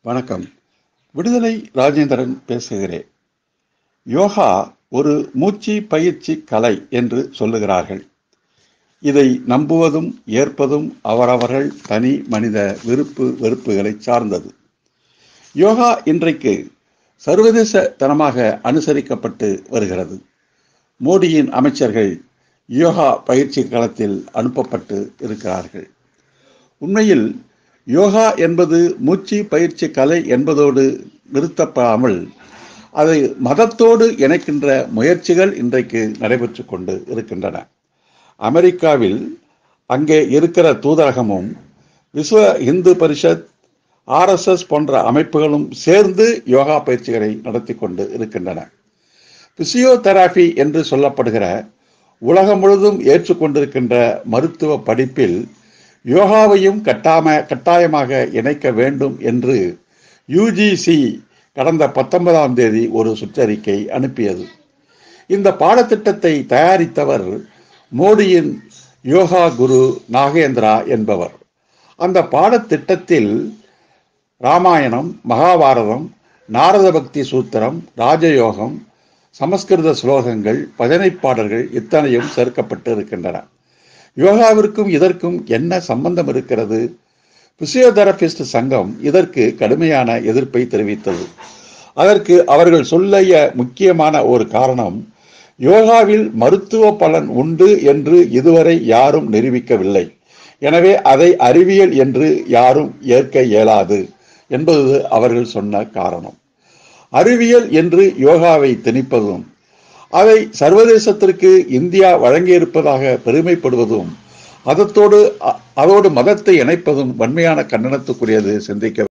வணக்கம் விடுதலை ராஜேந்திரன் பேசுகிறேன் யோகா ஒரு மூச்சு பயிற்சி கலை என்று சொல்லுகிறார்கள் இதை நம்புவதும் ஏற்பதும் அவரவர்கள் தனி மனித விருப்பு வெறுப்புகளை சார்ந்தது யோகா இன்றைக்கு சர்வதேச தனமாக அனுசரிக்கப்பட்டு வருகிறது மோடியின் அமைச்சர்கள் யோகா பயிற்சி களத்தில் அனுப்பப்பட்டு இருக்கிறார்கள் உண்மையில் யோகா என்பது மூச்சு பயிற்சி கலை என்பதோடு நிறுத்தப்படாமல் அதை மதத்தோடு இணைக்கின்ற முயற்சிகள் இன்றைக்கு நடைபெற்று கொண்டு இருக்கின்றன அமெரிக்காவில் அங்கே இருக்கிற தூதரகமும் விஸ்வ இந்து பரிஷத் ஆர்எஸ்எஸ் போன்ற அமைப்புகளும் சேர்ந்து யோகா பயிற்சிகளை நடத்தி கொண்டு இருக்கின்றன பிசியோதெராபி என்று சொல்லப்படுகிற உலகம் முழுதும் ஏற்றுக்கொண்டிருக்கின்ற மருத்துவ படிப்பில் யோகாவையும் கட்டாம கட்டாயமாக இணைக்க வேண்டும் என்று யுஜிசி கடந்த பத்தொன்பதாம் தேதி ஒரு சுற்றறிக்கை அனுப்பியது இந்த பாடத்திட்டத்தை தயாரித்தவர் மோடியின் யோகா குரு நாகேந்திரா என்பவர் அந்த பாடத்திட்டத்தில் ராமாயணம் மகாபாரதம் நாரத பக்தி சூத்திரம் ராஜயோகம் சமஸ்கிருத ஸ்லோகங்கள் பஜனை பாடல்கள் இத்தனையும் சேர்க்கப்பட்டு இருக்கின்றன யோகாவிற்கும் இதற்கும் என்ன சம்பந்தம் இருக்கிறது பிசியோதெரபிஸ்ட் சங்கம் இதற்கு கடுமையான எதிர்ப்பை தெரிவித்தது அதற்கு அவர்கள் சொல்லிய முக்கியமான ஒரு காரணம் யோகாவில் மருத்துவ பலன் உண்டு என்று இதுவரை யாரும் நிரூபிக்கவில்லை எனவே அதை அறிவியல் என்று யாரும் ஏற்க இயலாது என்பது அவர்கள் சொன்ன காரணம் அறிவியல் என்று யோகாவை திணிப்பதும் அதை சர்வதேசத்திற்கு இந்தியா வழங்கியிருப்பதாக பெருமைப்படுவதும் அதத்தோடு அதோடு மதத்தை இணைப்பதும் வன்மையான கண்டனத்துக்குரியது சிந்திக்க